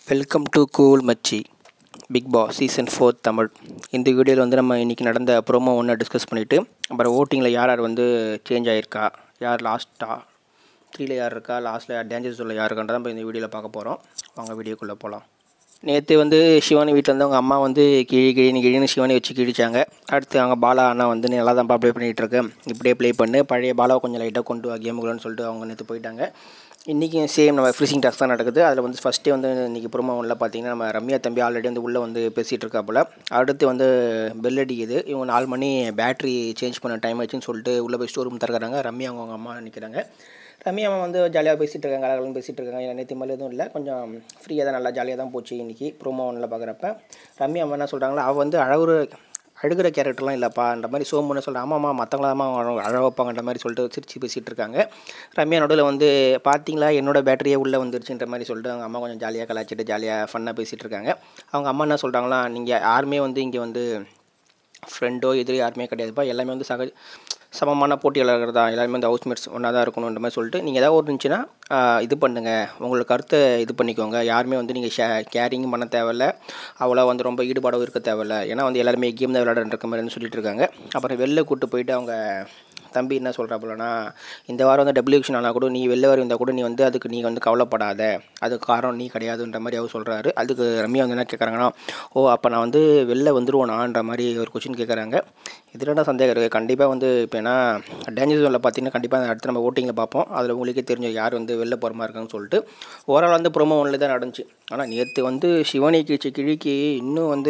welcome to cool Machi big boss season four Tamil இந்த வீடியோவில் வந்து நம்ம இன்றைக்கி நடந்த ப்ரோமோ ஒன்று டிஸ்கஸ் பண்ணிவிட்டு அப்புறம் ஓட்டிங்கில் யார் யார் வந்து சேஞ்ச் ஆகிருக்கா யார் லாஸ்ட்டாக த்ரீல யார் இருக்கா லாஸ்ட்டில் யார் டேஞ்சர் ஜோனில் யார் இருக்கான்றதை நம்ம இந்த வீடியோவில் பார்க்க போகிறோம் வாங்க வீடியோக்குள்ளே போகலாம் நேற்று வந்து சிவானி வீட்டில் வந்து அவங்க அம்மா வந்து கிழி கிழின்னு கிழின்னு சிவானி வச்சு கிழிச்சாங்க அடுத்து அவங்க பாலா அண்ணா வந்து நீ நல்லா தான் ப்ளே பண்ணிகிட்டு இருக்கேன் இப்படியே ப்ளே பண்ணு பழைய பாலாவை கொஞ்சம் லைட்டாக கொண்டு வா கேமுக்குள்ளன்னு சொல்லிட்டு அவங்க நேற்று போயிட்டாங்க இன்றைக்கி சேம் நம்ம ஃப்ரீசிங் டாஸ்க் தான் நடக்குது அதில் வந்து ஃபஸ்ட்டே வந்து இன்றைக்கி ப்ரோமோ ஒன்றில் பார்த்தீங்கன்னா நம்ம ரம்யா தம்பி ஆல்ரெடி வந்து உள்ளே வந்து பேசிகிட்டு இருக்காப்புல அடுத்து வந்து பெல் அடிக்குது இவங்க நாலு மணி பேட்ரி சேஞ்ச் பண்ண டைம் ஆச்சுன்னு சொல்லிட்டு உள்ளே போய் ஸ்டோர் ரூம் திறக்கிறாங்க ரம்யா அவங்க அவங்க அம்மா நிற்கிறாங்க ரம்யா அம்மா வந்து ஜாலியாக பேசிகிட்டு இருக்காங்க கலகலன்னு பேசிகிட்டு இருக்காங்க நேற்று மேலே எதுவும் இல்லை கொஞ்சம் ஃப்ரீயாக தான் நல்லா ஜாலியாக தான் போச்சு இன்றைக்கி ப்ரோமோ ஒன்றில் பார்க்குறப்ப ரம்யா அம்மா என்ன சொல்கிறாங்களா அவள் வந்து அழகுற அழுகிற கேரக்டர்லாம் இல்லைப்பான்ற மாதிரி சோமுன்னு சொல்கிறேன் ஆமாம்மா மற்றவங்களாம் அவங்க அழ வைப்பாங்கன்ற மாதிரி சொல்லிட்டு சிரிச்சு பேசிகிட்டு இருக்காங்க ரம்யா நடுவில் வந்து பார்த்தீங்களா என்னோட பேட்டரியே உள்ளே வந்துருச்சுன்ற மாதிரி சொல்லிட்டு அவங்க அம்மா கொஞ்சம் ஜாலியாக கலாச்சிட்டு ஜாலியாக ஃபன்னாக பேசிகிட்டு இருக்காங்க அவங்க அம்மா என்ன சொல்கிறாங்களா நீங்கள் யாருமே வந்து இங்கே வந்து ஃப்ரெண்டோ எதிரி யாருமே கிடையாதுப்பா எல்லாமே வந்து சக சமமான போட்டியாளர்கள் தான் எல்லாருமே வந்து ஹவுஸ்மேட்ஸ் ஒன்றா தான் இருக்கணுன்ற மாதிரி சொல்லிட்டு நீங்கள் ஏதாவது ஒரு இருந்துச்சுன்னா இது பண்ணுங்கள் உங்களோட கருத்தை இது பண்ணிக்கோங்க யாருமே வந்து நீங்கள் ஷே கேரிங் பண்ண தேவையில்ல அவ்வளோ வந்து ரொம்ப ஈடுபாடும் இருக்க தேவையில்ல ஏன்னா வந்து எல்லாருமே கேம் தான் விளையாடுற மாதிரி சொல்லிட்டு இருக்காங்க அப்புறம் வெளில கூப்பிட்டு போயிட்டு அவங்க தம்பி என்ன சொல்கிறாப்புலனா இந்த வாரம் வந்து டபிள்யூஷன் ஆனால் கூட நீ வெளில வர இருந்தால் கூட நீ வந்து அதுக்கு நீ வந்து கவலைப்படாத அதுக்கு காரணம் நீ கிடையாதுன்ற மாதிரி அவர் சொல்கிறாரு அதுக்கு ரம்யா வந்து என்ன கேட்குறாங்கன்னா ஓ அப்போ நான் வந்து வெளில வந்துருவோனான்ற மாதிரி ஒரு கொஷின் கேட்குறாங்க இதில் என்ன சந்தேகம் இருக்குது கண்டிப்பாக வந்து இப்போ ஏன்னா டேஞ்சர் ஜோனில் பார்த்தீங்கன்னா கண்டிப்பாக அடுத்து நம்ம ஓட்டிங்கில் பார்ப்போம் அதில் உங்களுக்கே தெரிஞ்ச யார் வந்து வெளில போகிற மாதிரி இருக்காங்கன்னு சொல்லிட்டு ஓவரால் வந்து ப்ரோமோ ஒன்றில் தான் நடந்துச்சு ஆனால் நேற்று வந்து சிவானி கிழிச்ச கிழிக்கு இன்னும் வந்து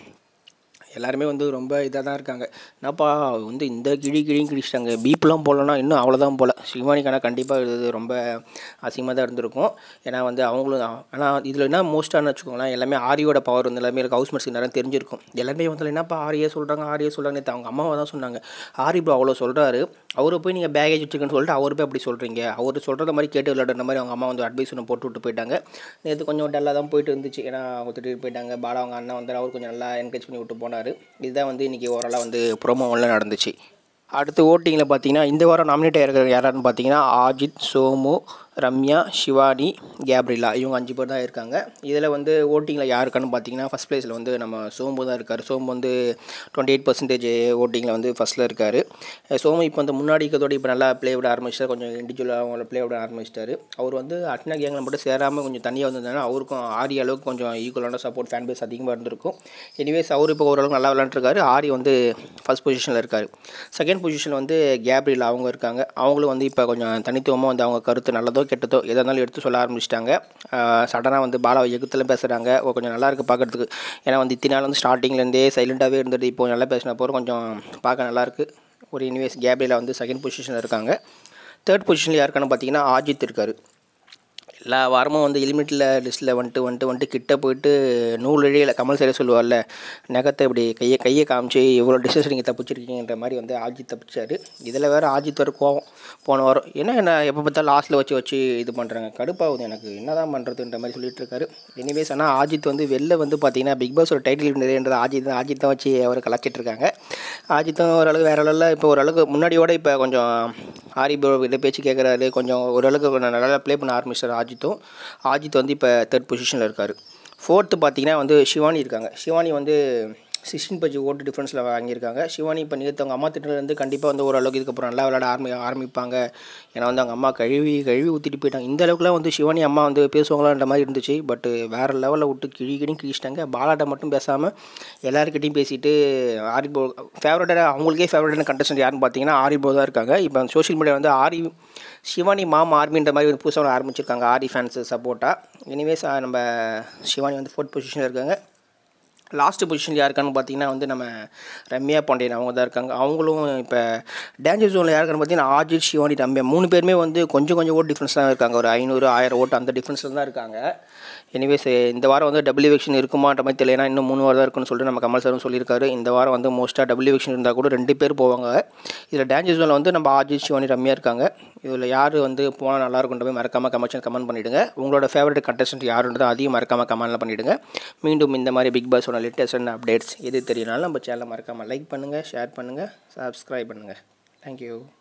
எல்லாருமே வந்து ரொம்ப இதாக தான் இருக்காங்க என்னப்பா வந்து இந்த கிழி கிழியும் கிழிச்சிட்டாங்க பீப்லாம் போடலன்னா இன்னும் அவ்வளோதான் போல் சிவானிக்கான கண்டிப்பாக இது ரொம்ப அசிங்கமாக தான் இருந்திருக்கும் ஏன்னா வந்து அவங்களும் ஆனால் இதில் என்ன மோஸ்ட்டானு வச்சுக்கோங்களேன் எல்லாமே ஆரியோட பவர் வந்து எல்லாமே இருக்குது ஹவுஸ் மேட்ஸ்க்கு நிறைய தெரிஞ்சிருக்கும் எல்லாமே வந்து என்னப்பா ஆரியே சொல்கிறாங்க ஆரியே சொல்கிறாங்க நேற்று அவங்க அம்மாவை தான் சொன்னாங்க ஆரி ப்ரோ அவ்வளோ சொல்கிறாரு அவரை போய் நீங்கள் பேகேஜ் வச்சுக்கன்னு சொல்லிட்டு அவர் போய் அப்படி சொல்கிறீங்க அவர் சொல்கிறத மாதிரி கேட்டு விளையாடுற மாதிரி அவங்க அம்மா வந்து அட்வைஸ் ஒன்று போட்டு விட்டு போயிட்டாங்க நேற்று கொஞ்சம் டல்லாக தான் போயிட்டு இருந்துச்சு ஏன்னா அவங்க திட்டிட்டு போயிட்டாங்க பாலா அவங்க அண்ணா வந்து அவர் கொஞ்சம் நல்லா என்கரேஜ் பண்ணி விட்டு போனார் இதுதான் வந்து இன்றைக்கி ஓரளவு வந்து ப்ரோமோ ஒன்றில் நடந்துச்சு அடுத்து ஓட்டிங்கில் பார்த்தீங்கன்னா இந்த வாரம் நாமினேட் ஆகிருக்கிற யாரான்னு பார்த்தீங்கன்னா ஆஜித் சோமு ரம்யா சிவானி கேப்ரிலா இவங்க அஞ்சு பேர் தான் இருக்காங்க இதில் வந்து ஓட்டிங்கில் யாருக்கான்னு பார்த்தீங்கன்னா ஃபஸ்ட் ப்ளேஸில் வந்து நம்ம சோம்பு தான் இருக்கார் சோம்பு வந்து டுவெண்ட்டி எயிட் பர்சன்டேஜ் ஓட்டிங்கில் வந்து ஃபஸ்ட்டில் இருக்கார் சோமு இப்போ வந்து முன்னாடி இருக்கிறதோட இப்போ நல்லா ப்ளே விட ஆரம்பிச்சிட்டார் கொஞ்சம் இண்டிவிஜுவலாக அவங்கள ப்ளே விட ஆரம்பிச்சிட்டாரு அவர் வந்து அட்னா கேங்கில் மட்டும் சேராமல் கொஞ்சம் தனியாக வந்திருந்தாங்கன்னா அவருக்கும் ஆரி அளவுக்கு கொஞ்சம் ஈக்குவலான சப்போர்ட் ஃபேன் பேஸ் அதிகமாக இருந்திருக்கும் எனிவேஸ் அவர் இப்போ ஓரளவுக்கு நல்லா விளாண்டுருக்காரு ஆரி வந்து ஃபஸ்ட் பொசிஷனில் இருக்கார் செகண்ட் பொசிஷனில் வந்து கேப்ரில் அவங்க இருக்காங்க அவங்களும் வந்து இப்போ கொஞ்சம் தனித்துவமாக வந்து அவங்க கருத்து நல்லதோ கெட்டதோ எதாக இருந்தாலும் எடுத்து சொல்ல ஆரம்பிச்சிட்டாங்க சடனாக வந்து பாலாவை எகுத்தில் பேசுகிறாங்க கொஞ்சம் நல்லா இருக்குது பார்க்குறதுக்கு ஏன்னா வந்து இத்தனை நாள் வந்து ஸ்டார்டிங்லேருந்தே சைலண்ட்டாகவே இருந்தது இப்போ நல்லா பேசின போகிற கொஞ்சம் பார்க்க நல்லாயிருக்கு ஒரு இனிவேஸ் கேப்ரியில் வந்து செகண்ட் பொசிஷனில் இருக்காங்க தேர்ட் பொசிஷனில் யாருக்கான்னு பார்த்தீங்கன்னா ஆஜித் இருக்கார் எல்லா வாரமும் வந்து எலிமெண்ட்டில் லிஸ்ட்டில் வந்துட்டு வந்துட்டு வந்துட்டு கிட்ட போயிட்டு நூல் இழையில் கமல் சரியாக சொல்லுவார்ல நகத்தை இப்படி கையை கையை காமிச்சு இவ்வளோ டிஸ்டன்ஸ் நீங்கள் தப்பிச்சிருக்கீங்கன்ற மாதிரி வந்து ஆஜித் தப்பிச்சார் இதில் வேறு ஆஜித் வர கோவம் போன வாரம் என்ன என்ன எப்போ பார்த்தாலும் லாஸ்ட்டில் வச்சு வச்சு இது பண்ணுறாங்க கடுப்பாகுது எனக்கு என்ன தான் பண்ணுறதுன்ற மாதிரி சொல்லிட்டு இருக்காரு எனிவேஸ் ஆனால் ஆஜித் வந்து வெளில வந்து பார்த்தீங்கன்னா பிக் பாஸோட டைட்டில் நிறையன்றது ஆஜித் ஆஜித் தான் வச்சு அவர் கலாச்சிட்டு இருக்காங்க ஆஜித்தும் ஓரளவுக்கு வேறு அளவில் இப்போ ஓரளவுக்கு முன்னாடியோட இப்போ கொஞ்சம் ஆரி ப்ரோ இதை பேச்சு கேட்குறாரு கொஞ்சம் ஓரளவுக்கு கொஞ்சம் நல்லா ப்ளே பண்ண ஆரம்பிச்சார் ஆஜித்தும் ஆஜித் வந்து இப்போ தேர்ட் பொசிஷனில் இருக்கார் ஃபோர்த்து பார்த்தீங்கன்னா வந்து சிவானி இருக்காங்க சிவானி வந்து சிக்ஸ்டீன் பஜ்ஜி ஓட்டு டிஃப்ரென்ஸில் வாங்கியிருக்காங்க சிவானி இப்போ நேற்று அவங்க அம்மா திட்டிலேருந்து கண்டிப்பாக வந்து ஓரளவுக்கு இதுக்கப்புறம் நல்லா விளையாட ஆரம்பி ஆரம்பிப்பாங்க ஏன்னா வந்து அவங்க அம்மா கழுவி கழுவி ஊற்றிட்டு போயிட்டாங்க இந்த அளவுக்குலாம் வந்து சிவானி அம்மா வந்து பேசுவாங்களான்ற மாதிரி இருந்துச்சு பட் வேறு லெவலில் விட்டு கிழி கிழி கிழிச்சிட்டாங்க பாலாட்ட மட்டும் பேசாமல் எல்லாருக்கிட்டையும் பேசிட்டு ஆரிபோ ஃபேவரட்டாக அவங்களுக்கே ஃபேவரட்டான கண்டஸ்டன்ட் யாருன்னு பார்த்தீங்கன்னா ஆரிபோ தான் இருக்காங்க இப்போ சோஷியல் மீடியா வந்து ஆரி சிவானி மாம் ஆர்மின்ற மாதிரி ஒரு புதுசாக ஆரம்பிச்சிருக்காங்க ஆரி ஃபேன்ஸு சப்போர்ட்டாக எனிவேஸ் நம்ம சிவானி வந்து ஃபோர்த் பொசிஷனில் இருக்காங்க லாஸ்ட்டு பொசிஷன் யாருக்கான்னு பார்த்தீங்கன்னா வந்து நம்ம ரம்யா பாண்டியன் அவங்க தான் இருக்காங்க அவங்களும் இப்போ டேஞ்சர் ஜோனில் யாருக்கான்னு பார்த்தீங்கன்னா ஆஜித் சிவானி ரம்யா மூணு பேருமே வந்து கொஞ்சம் கொஞ்சம் ஓட்டு டிஃப்ரென்ஸ் தான் இருக்காங்க ஒரு ஐநூறு ஆயிரம் ஓட்டு அந்த டிஃப்ரென்ஸில் தான் இருக்காங்க எனிவேஸ் இந்த வாரம் வந்து டபுள் எவிக்ஷன் இருக்குமான்ற மாதிரி தெரியல இன்னும் மூணு வாரம் தான் இருக்குன்னு சொல்லிட்டு நம்ம கமல் சாரும் சொல்லியிருக்காரு இந்த வாரம் வந்து மோஸ்ட்டாக டபுள் எவிக்ஷன் இருந்தால் கூட ரெண்டு பேர் போவாங்க இதில் டேஞ்சர் ஜோனில் வந்து நம்ம ஆஜித் சிவானி ரம்யா இருக்காங்க இதில் யார் வந்து போனால் நல்லா இருக்குன்ற போய் மறக்காமல் கமெண்ட்ஸ் கமெண்ட் பண்ணிவிடுங்க உங்களோட ஃபேவரட் கண்டஸ்டன்ட் யாருன்றதை அதையும் மறக்காமல் கமெண்ட்டில் பண்ணிவிடுங்க மீண்டும் இந்த மாதிரி பிக் பாஸோட லேட்டஸ்ட் அப்டேட்ஸ் எது தெரியனாலும் நம்ம சேனலை மறக்காமல் லைக் பண்ணுங்கள் ஷேர் பண்ணுங்கள் சப்ஸ்கிரைப் பண்ணுங்கள் தேங்க்யூ